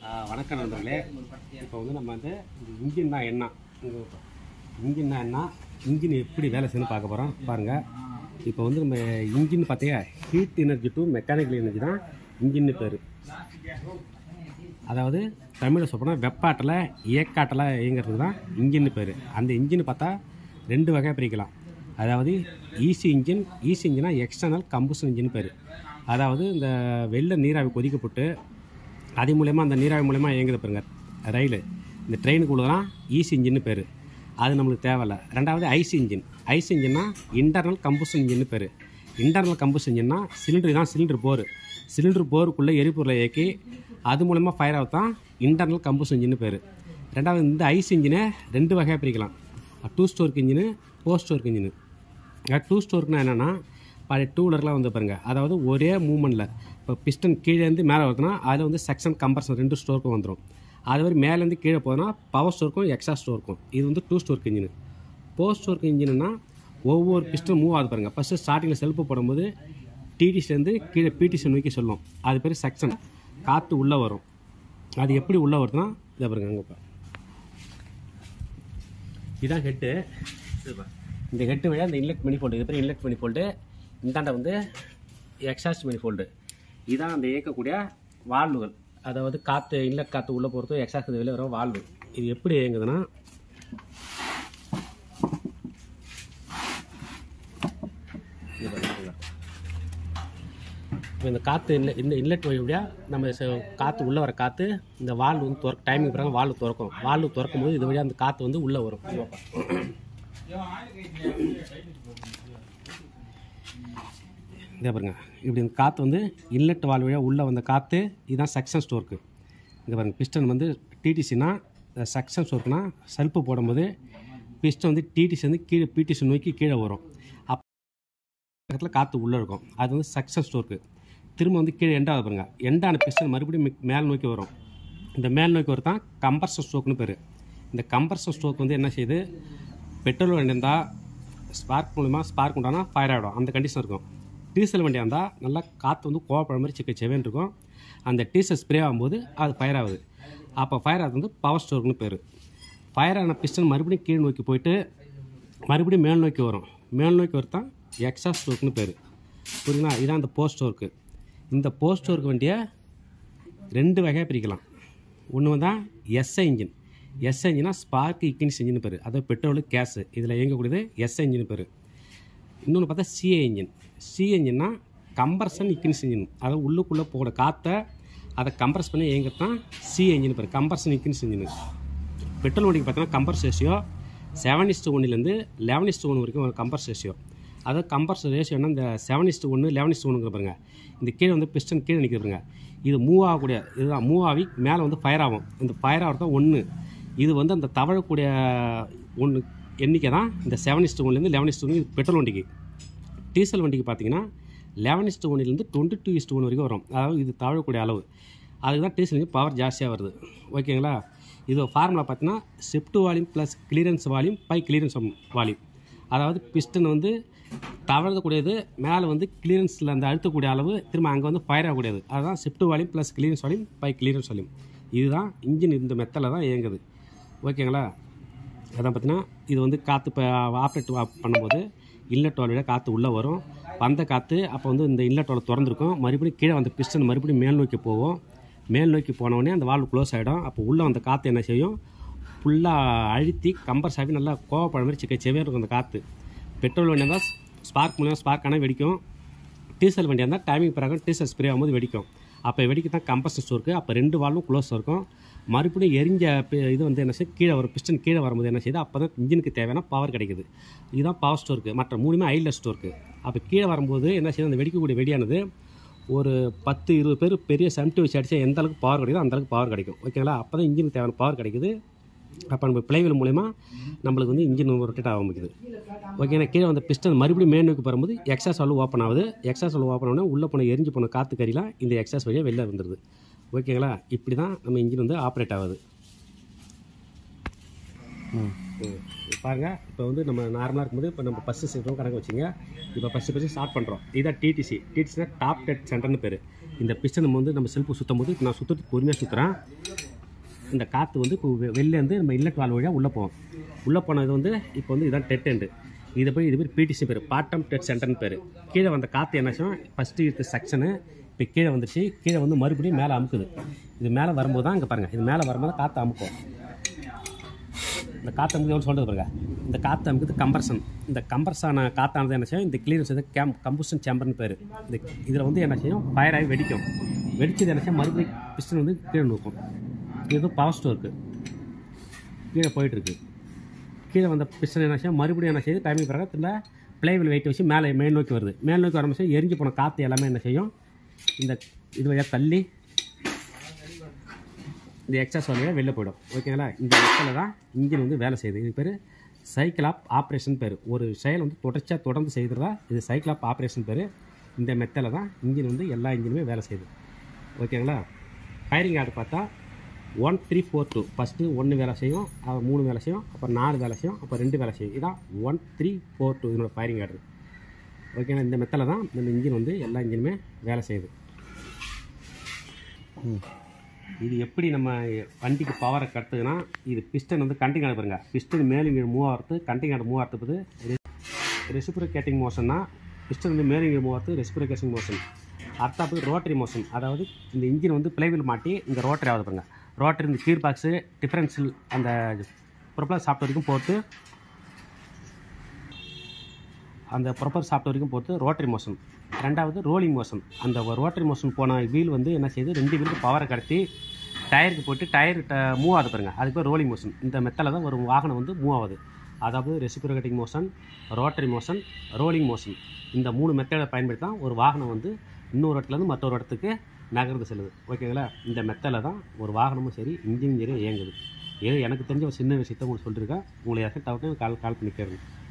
ஆ, வணக்கம் நண்பர்களே இப்போ வந்து நம்ம வந்து இந்த இன்ஜின்னா என்ன இங்க இன்ஜின்னா என்ன இன்ஜின் எப்படி வேலை செய்யணும் பார்க்க போகிறோம் பாருங்கள் இப்போ வந்து நம்ம இன்ஜின் பார்த்தீங்க heat energy to mechanical energy தான் இன்ஜின்னு பேர் அதாவது தமிழில் சொல்லப்போனால் வெப்பாட்டில் இயக்காட்டில் இயங்கிறது தான் இன்ஜின்னு பேர் அந்த இன்ஜின் பார்த்தா ரெண்டு வகையாக பிரிக்கலாம் அதாவது ஈசி இன்ஜின் ஈசி இன்ஜினா எக்ஸ்டர்னல் கம்புஷன் இன்ஜின் பேர் அதாவது இந்த வெள்ளை நீராவி கொதிக்கப்பட்டு அது மூலயமா அந்த நீராவி மூலயமா இயங்குது பாருங்க ரயில் இந்த ட்ரெயினுக்கு உள்ளதான் ஈசி இன்ஜின்னு பேர் அது நம்மளுக்கு தேவையில்ல ரெண்டாவது ஐசி இன்ஜின் ஐசி இன்ஜின்னா இன்டர்னல் கம்புஷன் இன்ஜின்னு பேர் இன்டர்னல் கம்புஷன் இன்ஜின்னா சிலிண்டர் தான் சிலிண்டர் போர் சிலிண்டர் போருக்குள்ளே எரிபொருளை இயக்கி அது மூலமா ஃபயர் ஆகுது தான் இன்டர்னல் கம்புஷன் இன்ஜின்னு பேர் ரெண்டாவது இந்த ஐசி இன்ஜினை ரெண்டு வகையாக பிரிக்கலாம் டூ ஸ்டோருக்கு இன்ஜினு ஃபோர் ஸ்டோருக்கு இன்ஜினு டூ ஸ்டோர்க்குனா என்னென்னா பழைய டூ வீலர்லாம் வந்து பாருங்கள் அதாவது ஒரே மூமெண்ட்டில் இப்போ பிஸ்டன் கீழேருந்து மேலே வருதுன்னா அதில் வந்து செக்ஷன் கம்பர்சன் ரெண்டு ஸ்டோருக்கும் வந்துடும் அது மாதிரி மேலேருந்து கீழே போகுதுன்னா பவர் ஸ்டோருக்கும் எக்ஸ்ட்ரா ஸ்டோருக்கும் இது வந்து டூ ஸ்டோருக்கு இன்ஜின் ஃபோர் ஸ்டோருக்கு இன்ஜின்னா ஒவ்வொரு பிஸ்டன் மூவ் ஆகுது பாருங்கள் ஃபஸ்ட்டு ஸ்டார்டிங்கில் செல்ஃபு போடும்போது டிடிஸ்லேருந்து கீழே பிடிசி நோக்கி சொல்லும் அது பேர் செக்ஷன் காற்று உள்ளே வரும் அது எப்படி உள்ளே வருதுன்னா இதை பாருங்க அங்கே பாரு. இதான் ஹெட்டு இந்த ஹெட்டு வழியாக இந்த இன்லெட் மணிஃபோல்டு இது பேர் இன்லெட் மணிஃபோல்டு இந்தாண்ட வந்து எக்ஸாஸ்ட் மணிஃபோல்டு இதான் அந்த இயக்கக்கூடிய வால்வுகள் அதாவது காற்று இன்லெட் காற்று உள்ளே போகிறதும் எக்ஸாஸ்ட் வெளியே வர வால்வு இது எப்படி இயங்குதுன்னா இது பாருங்க. இப்போ இந்த காற்று இல்லை இந்த இன்லெட் வழி வழியாக நம்ம ச- காற்று உள்ளே வர காற்று இந்த வால்வு வந்து திறக்க டைமிங் பிறகு வால்வு திறக்கும் வால்வு திறக்கும் போது இது வழியாக அந்த காற்று வந்து உள்ளே வரும் இதே பாருங்க இப்படி இந்த காற்று வந்து இன்லெட் வால் வழியாக உள்ளே வந்த காற்று இதுதான் செக்ஷன் ஸ்டோருக்கு இங்கே பாருங்க பிஸ்டன் வந்து டிடிசினா செக்ஷன் ஸ்டோர்க்குனா சல்ப்பு போடும்போது பிஸ்டன் வந்து டிடிசி வந்து கீழே பிடிசி நோக்கி கீழே வரும் அப்போ பக்கத்தில் காற்று உள்ளே இருக்கும் அது வந்து சக்ஸஸ் ஸ்டோருக்கு திரும்ப வந்து கீழே எண்டாவது பாருங்க எண்டான பிஸ்டன் மறுபடியும் மிக்- மேல் நோக்கி வரும் இந்த மேல் நோக்கி வரும் தான் கம்பர்சன் ஸ்ட்ரோக்னு பேர் இந்த கம்பர்சன் ஸ்ட்ரோக் வந்து என்ன செய்யுது பெட்ரோல் வண்டி இருந்தால் ஸ்பார்க் மூலமா ஸ்பார்க் உண்டானா ஃபயர் ஆகிடும் அந்த கண்டிஷன் இருக்கும் டீசல் வண்டியாக இருந்தால் நல்லா காற்று வந்து கோவப்பட மாதிரி சிக்க செவேன்னு இருக்கும் அந்த டீசல் ஸ்ப்ரே ஆகும்போது அது ஃபயர் ஆகுது அப்போ ஃபயர் ஆகுது வந்து பவர் ஸ்டோர்னு பேர் ஃபயர் ஆன பிஸ்டன் மறுபடியும் கீழ் நோக்கி போயிட்டு மறுபடியும் மேல் நோக்கி வரும் மேல் நோக்கி வரத்தான் எக்ஸா ஸ்டோர்க்னு பேர் புரியுங்களா இதான் அந்த போஸ்ட் ஸ்டோருக்கு இந்த போஸ்ட் ஸ்டோருக்கு வண்டியை ரெண்டு வகையாக பிரிக்கலாம் ஒன்று தான் எஸ்ஐ இன்ஜின் எஸ்ஐ இன்ஜினா ஸ்பார்க் இக்கின்ஸ் இன்ஜின் பேர் அதாவது பெட்ரோலு கேஸு இதில் இயங்கக்கூடியது எஸ்ஐ இன்ஜின் பேர் இன்னொன்று பார்த்தா சிஏ இன்ஜின் சிஏ இன்ஜின்னா கம்பர்சன் இக்கின்ஸ் இன்ஜின் அதாவது உள்ளுக்குள்ளே போகிற காற்றை அதை கம்ப்ரஸ் பண்ணி இயங்கிறது தான் சிஏ இன்ஜின் பேர் கம்பர்சன் இக்கின்ஸ் இன்ஜின் பெட்ரோல் வண்டிக்கு பார்த்தீங்கன்னா கம்பர்ஸ் ரேஷியோ செவன் இஸ்ட்டு ஒன்றுலேருந்து லெவன் இஸ்ட்டு ஒன்று வரைக்கும் ஒரு கம்பர்ஸ் ரேஷியோ அதாவது கம்பர்ஸ் ரேஷியோன்னா இந்த செவன் இஸ்ட்டு ஒன்று லெவன் இஸ்ட்டு ஒன்றுங்கிற பாருங்க இந்த கீழே வந்து பிஸ்டன் கீழே நிற்கிது பாருங்க இது மூவ் ஆகக்கூடிய இதுதான் மூவ் ஆகி மேலே வந்து ஃபயர் ஆகும் இந்த ஃபயர் ஆகிறது தான் ஒன்று இது வந்து அந்த தவழக்கூடிய ஒன்று எண்ணிக்கை தான் இந்த செவன் இஸ்ட்டு ஒன்லேருந்து லெவன் இஸ்ட்டு ஒன்று பெட்ரோல் வண்டிக்கு டீசல் வண்டிக்கு பார்த்தீங்கன்னா லெவன் இஸ்ட்டு ஒன்லேருந்து டுவெண்ட்டி டூ இஸ்ட்டு ஒன் வரைக்கும் வரும் அதாவது இது தவழக்கூடிய அளவு அதுக்கு தான் டீசல் இன்ஜின் பவர் ஜாஸ்தியாக வருது ஓகேங்களா இது ஃபார்முலா பார்த்தீங்கன்னா swept volume plus clearance volume by clearance volume அதாவது பிஸ்டன் வந்து தவழக்கூடியது மேலே வந்து கிளியரன்ஸில் அந்த அழுத்தக்கூடிய அளவு திரும்ப அங்கே வந்து ஃபயர் ஆகக்கூடியது அதுதான் swept volume plus clearance volume by clearance volume இதுதான் இன்ஜின் இந்த மெத்தடில் தான் இயங்குது ஓகேங்களா அதான் பார்த்தீங்கன்னா இது வந்து காற்று இப்போ ஆப்ரேட் பண்ணும்போது இன்லெட் வால்விட காற்று உள்ளே வரும் வந்த காற்று அப்போ வந்து இந்த இன்லெட் வால் திறந்துருக்கும் மறுபடியும் கீழே வந்த பிஸ்டன் மறுபடியும் மேல் நோக்கி போகும் மேல் நோக்கி போன உடனே அந்த வால்வு க்ளோஸ் ஆகிடும் அப்போ உள்ளே வந்த காற்று என்ன செய்யும் ஃபுல்லாக அழுத்தி கம்பர்ஸ் ஆகி நல்லா கோவப்பட மாதிரி சிக்க செவே இருக்கும் அந்த காற்று பெட்ரோல் வண்டி இருந்தால் ஸ்பார்க் மூலியம் ஸ்பார்க் ஆனால் வெடிக்கும் டீசல் வண்டியாக இருந்தால் டைமிங் பிரகாரம் டீசல் ஸ்ப்ரே ஆகும்போது வெடிக்கும் அப்போ வெடிக்க தான் கம்பர்சன் ஸ்டோருக்கு அப்போ ரெண்டு வால்வும் க்ளோஸ் இருக்கும் மறுபடியும் எரிஞ்ச பி- இது வந்து என்ன செய்யுது கீழே வரும் பிஸ்டன் கீழே வரும்போது என்ன செய்யுது அப்போ தான் இன்ஜினுக்கு தேவையான பவர் கிடைக்குது இதுதான் பவர் ஸ்டோருக்கு மற்ற மூணுமே ஐலர் ஸ்டோருக்கு அப்போ கீழே வரும்போது என்ன செய்யுது அந்த வெடிக்கக்கூடிய வெடியானது ஒரு பத்து இருபது பேர் பெரிய சம்டி வச்சு அடித்தா எந்த அளவுக்கு பவர் கிடைக்குதோ அந்த அளவுக்கு பவர் கிடைக்கும் ஓகேங்களா அப்போ தான் இன்ஜினுக்கு தேவையான பவர் கிடைக்குது அப்போ நம்ம பிளைவில் மூலயமா நம்மளுக்கு வந்து இன்ஜின் ரொட்டேட் ஆக முடியுது ஓகேண்ணா கீழே வந்த பிஸ்டன் மறுபடியும் மேல் நோக்கி வரும்போது எக்ஸாஸ் வால்வு ஓப்பன் ஆகுது எக்ஸாஸ் வால்வு ஓப்பன் ஆகுனா உள்ளே போன எரிஞ்சு போன காற்று கறிலாம் இந்த எக்ஸாஸ் வழியாக வெளில வந்துடுது ஓகேங்களா இப்படி தான் நம்ம இன்ஜின் வந்து ஆப்ரேட் ஆகுது ம். பாருங்க இப்போ வந்து நம்ம நார்மலாக இருக்கும்போது இப்போ நம்ம ஃபஸ்ட்டு சென்டரும் கணக்கு வச்சுங்க இப்போ ஃபஸ்ட்டு ஃபஸ்ட்டு ஸ்டார்ட் பண்ணுறோம் இதான் டிடிசி டிடிசினா டாப் டெட் சென்டர்னு பேர் இந்த பிஸ்டன் நம்ம வந்து நம்ம செல்ஃபு சுற்றும் போது இப்போ நான் சுற்றுறதுக்கு பொறுமையாக சுற்றுறேன் இந்த காற்று வந்து இப்போ வெ- வெளிலேருந்து நம்ம இல்லட் வால் வழியாக உள்ளே போவோம் உள்ளே போனது வந்து இப்போ வந்து இதுதான் டெட் எண்டு இது போய் இது பேர் பிடிசி பேர் பாட்டம் டெட் சென்டர்னு பேர் கீழே வந்த காற்று என்னாச்சும் ஃபஸ்ட்டு இருக்க செக்ஷனு இப்போ கீழே வந்துச்சு கீழே வந்து மறுபடியும் மேலே அமுக்குது இது மேலே வரும்போது தான் இங்கே பாருங்கள் இது மேலே வரும்போது காற்று அமுக்கும் இந்த காற்று அமுக்கு எவ்வளோ சொல்கிறது பாருங்க இந்த காற்று அமுக்குது கம்பர்சன் இந்த கம்பர்ஸான காற்றானது என்ன செய்யும் இந்த கிளீனஸ் இது கேம் கம்புஷன் சேம்பர்னு பேர் இந்த இதில் வந்து என்ன செய்யும் ஃபயர் ஆகி வெடிக்கும் வெடிச்சது என்ன செய்யும் மறுபடியும் பிஸ்டன் வந்து கீழே நோக்கும் இது பவர் ஸ்டோருக்கு கீழே போயிட்டுருக்கு கீழே வந்த பிஸ்டன் என்ன செய்யும் மறுபடியும் என்ன செய்யுது டைமிங் பிறகு திரும்ப பிளேவில் வெயிட் வச்சு மேலே மேல் நோக்கி வருது மேல் நோக்கி வரும்போது எரிஞ்சு போன காற்று எல்லாமே என்ன செய்யும் இந்த இது வழியாக தள்ளி இந்த எக்ஸாஸ் வழியாக வெளில போயிடும் ஓகேங்களா இந்த இடத்துல தான் இன்ஜின் வந்து வேலை செய்யுது இது பேர் சைக்கிள் ஆஃப் ஆப்ரேஷன் பேர் ஒரு செயல் வந்து தொடர்ச்சியாக தொடர்ந்து செய்கிறதா இது சைக்கிள் ஆஃப் ஆப்ரேஷன் பேர் இந்த மெத்தடில் தான் இன்ஜின் வந்து எல்லா இன்ஜினுமே வேலை செய்யுது ஓகேங்களா ஃபயரிங் ஆர்டர் பார்த்தா one three four two first ஒன்று வேலை செய்யும் அப்புறம் மூணு வேலை செய்யும் அப்புறம் நாலு வேலை செய்யும் அப்புறம் ரெண்டு வேலை செய்யும் இதான் ஒன் த்ரீ ஃபோர் டூ இதனோட ஃபயரிங் ஆர்டர் ஓகேங்களா இந்த மெத்தடில் தான் இந்த இன்ஜின் வந்து எல்லா இன்ஜினுமே வேலை செய்யுது இது எப்படி நம்ம வண்டிக்கு பவரை கட்டுதுன்னா இது பிஸ்டன் வந்து கண்டிங் ஆடு பாருங்க பிஸ்டன் மேலும் கீழ் மூவ் ஆகிறது கண்டிங் ஆடு மூவ் ஆகிறது ரெசிப்ரிகேட்டிங் மோஷன்னா பிஸ்டன் வந்து மேலும் கீழ் மூவ் ஆகிறது ரெசிப்ரிகேஷன் மோஷன் அடுத்தாப்பு ரோட்டரி மோஷன் அதாவது இந்த இன்ஜின் வந்து பிளேவில் மாட்டி இந்த ரோட்டரி ஆகுது பாருங்க ரோட்டரி இந்த கீர் பாக்ஸு டிஃபரன்ஷியல் அந்த ப்ரொப்பலர் சாஃப்ட்வேர் வரைக்கும் போட்டு அந்த ப்ராப்பர் சாஃப்ட்வேர் வரைக்கும் போட்டு ரோட்டரி மோஷன் ரெண்டாவது ரோலிங் மோஷன் அந்த ரோட்டரி மோஷன் போன வீல் வந்து என்ன செய்யுது ரெண்டு வீலுக்கு பவரை கடத்தி டயருக்கு போட்டு டயர் மூவ் ஆகுது பாருங்க அதுக்கு பேர் ரோலிங் மோஷன் இந்த மெத்தடில் தான் ஒரு வாகனம் வந்து மூவ் ஆகுது அதாவது reciprocating motion rotary motion rolling motion இந்த மூணு மெத்தடை பயன்படுத்தி தான் ஒரு வாகனம் வந்து இன்னொரு இடத்துலேருந்து மற்றொரு இடத்துக்கு நகர்ந்து செல்லுது ஓகேங்களா இந்த மெத்தடில் தான் ஒரு வாகனமும் சரி இன்ஜினும் சரி இயங்குது ஏதோ எனக்கு தெரிஞ்ச ஒரு சின்ன விஷயத்த உங்களுக்கு சொல்லியிருக்கேன் உங்களை யாருக்கும் டவுட்னு கால் கால் பண்ணி கேளுங்க